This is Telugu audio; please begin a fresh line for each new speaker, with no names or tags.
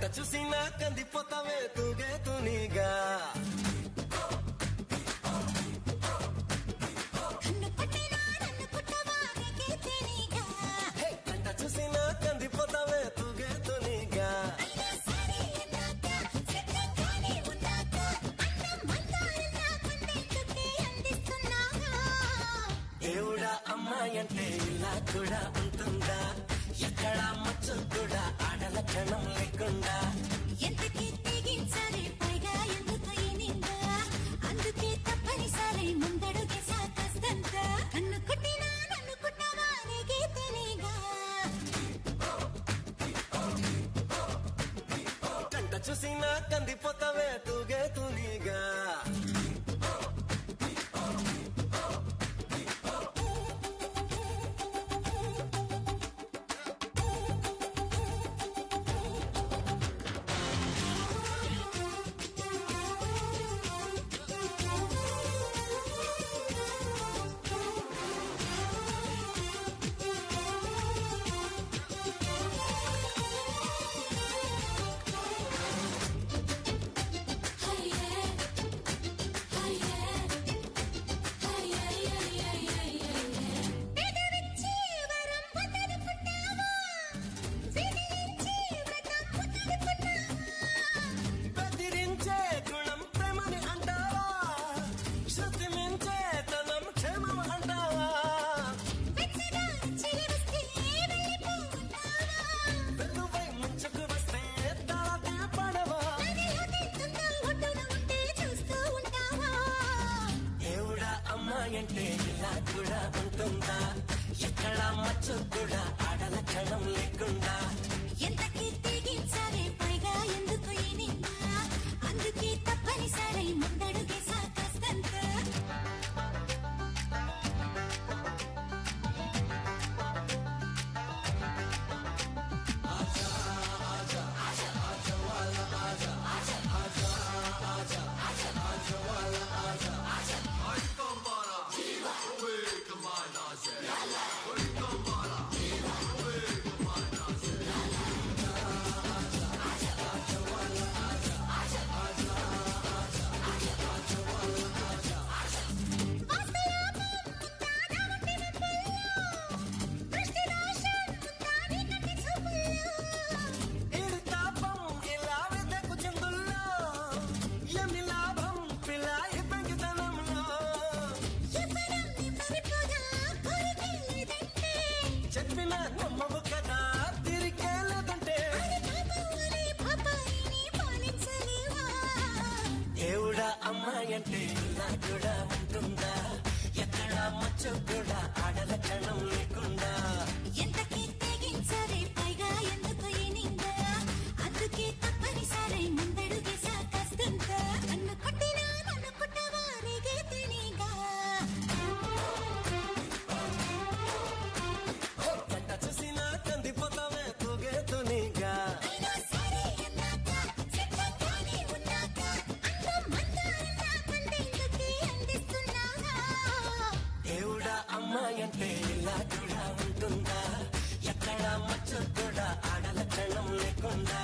చూసినా కందిపోతావే తూగే తునిగా
కన్ను పట్టినా నన్ను పుట్టవా నీకే తెలీగా
హే, కంట చూసినా కందిపోతావే తూగే తునిగా
అయినా సరే అన్నాక సిద్ధంగానే ఉన్నాక అన్నం మందారంలా పండేట్టుకే అందిస్తున్నాగా
దేవుడా అమ్మాయి అంటే ఇలా కూడా ఉంటుందా ఎక్కడ మచ్చు కూడా ఆడల క్షణం లేకుండా
ఎంతకీ తెగించాలి పైగా ఎందుకు ఈ నింద అందుకే తప్పనిసరి ముందడుగేసా కష్టంత కన్ను కుట్టినా నన్ను కుట్టవా నీకే తెలీగా
కంట చూసినా కందిపోతావే తూగే తునిగా
పెదవిచ్చి వరం పొందని పుట్టావా విధించి వ్రతం పొందని పుట్టావా
బెదిరించే గుణం ప్రేమని అంటావా శృతి మించే తనం క్షేమం అంటావా
వెచ్చగా చిలివిస్తే వెళ్ళిపోతావా
వెలువై ముంచుకు వస్తే తాళతే పడవా
నదిలో తెచ్చుందా ఒడ్డున ఉంటే చూస్తూ ఉంటావా
దేవుడా అమ్మాయి అంటే ఇలా కూడా ఉంటుందా ఎక్కడ మచ్చు కూడా ఆడల క్షణం లేకుండా
ఎంతకీ తెగించాలి పైగా ఎందుకు ఈ నింద అందుకే తప్పనిసరి ముందడుగేసా కష్టంత
ఇది తాపం ఇలా వెదకు చిందుల్లో ఎమి లాభం పిల్లాయి పెంకితనంలో చెప్పిన నమ్మవు కదా తిరిగే లేదంటే దేవుడా అమ్మాయి అంటే ఇలా కూడా ఉంటుందా ఎక్కడ మచ్చు కూడా ఆడల క్షణం లేకుండా
నన్ను కొట్టినా నన్ను కొట్టవా నీకే తెలీగా
కంట చూసినా కందిపోతావే తూగే తునిగా
అయినా సరే అన్నాక సిద్ధంగానే ఉన్నాక అన్నం మందారంలా పండేందుకే అందిస్తున్నాగా
దేవుడా అమ్మాయి అంటే ఇలా కూడా ఉంటుందా ఎక్కడ మచ్చు కూడా ఆడల క్షణం లేకుండా